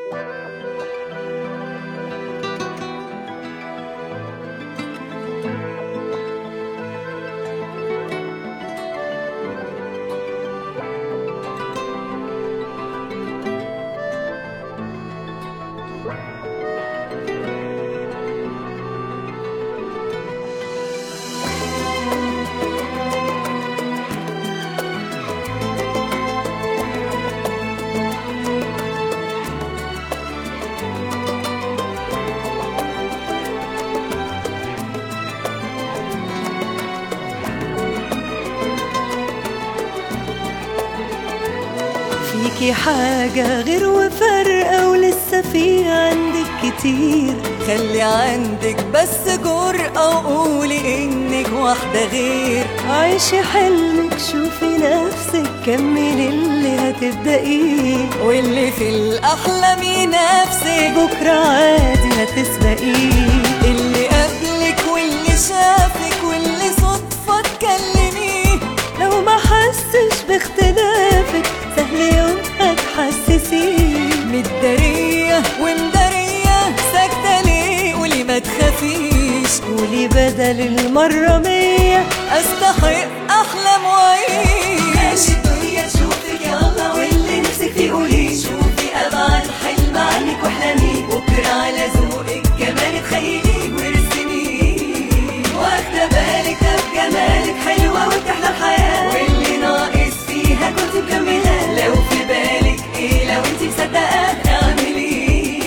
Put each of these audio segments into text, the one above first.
فيكي حاجة غير وفرقة ولسه في عندك كتير خلي عندك بس جرأة وقولي انك واحدة غير عيشي حلمك شوفي نفسك كملي اللي هتبدأيه واللي في الأحلام ينافسك بكرة عادي هتسبقيه اللي قبلك واللي شافك واللي صدفة تكلميه لو ما حسش باختلافك سهل يوم هتحسسيه متدارية ومدارية ساكتة ليه قولي ما تخافيش قولي بدل المرة مية استحق احلام واعيش الدنيا تشوفك يلا واللي نفسك فيه قولي شوفي ابعد حلم عنك واحلمي بكرة على ذوقك كمان تخيلي وارسمي واخدة بالك ده بجمالك حلوة وبتحلى الحياة واللي ناقص فيها كنت مكملة لو في بالك ايه لو انت مصدقة اعملي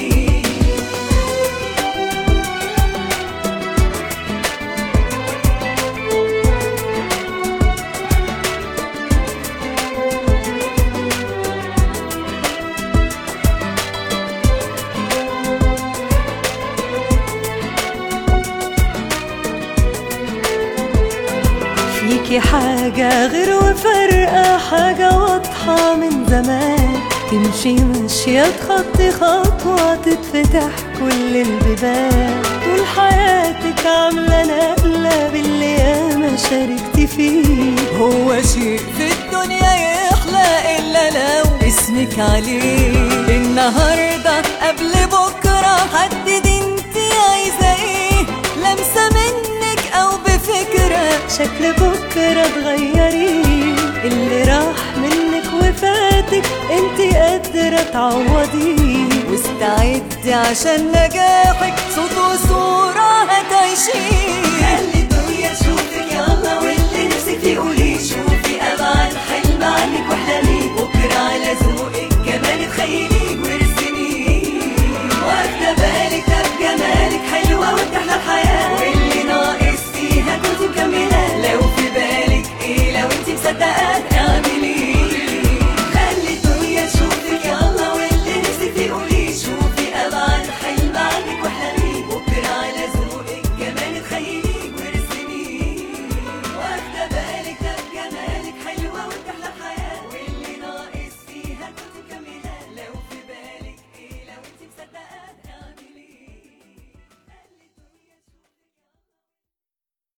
فيكي حاجة غير وفرقة حاجة واضحة من زمان تمشي ماشية تخطي خطوة تتفتح كل البيبان طول حياتك عاملة نقلة باللي ياما شاركتي فيه هو شيء في الدنيا يخلق الا لو اسمك عليه النهارده قبل بكره حدد انت عايزه ايه لمسه منك او بفكره شكل بكرة تغيريه اللي راح منك وفاتك انت قادرة تعوضيه واستعدي عشان نجاحك صوت وصوره هتعيشيه خلي الدنيا تشوفك يلا واللي نفسك فيه قولي شوفي ابعد حلم عنك واحلمي بكرة على ذوقك كمان تخيلي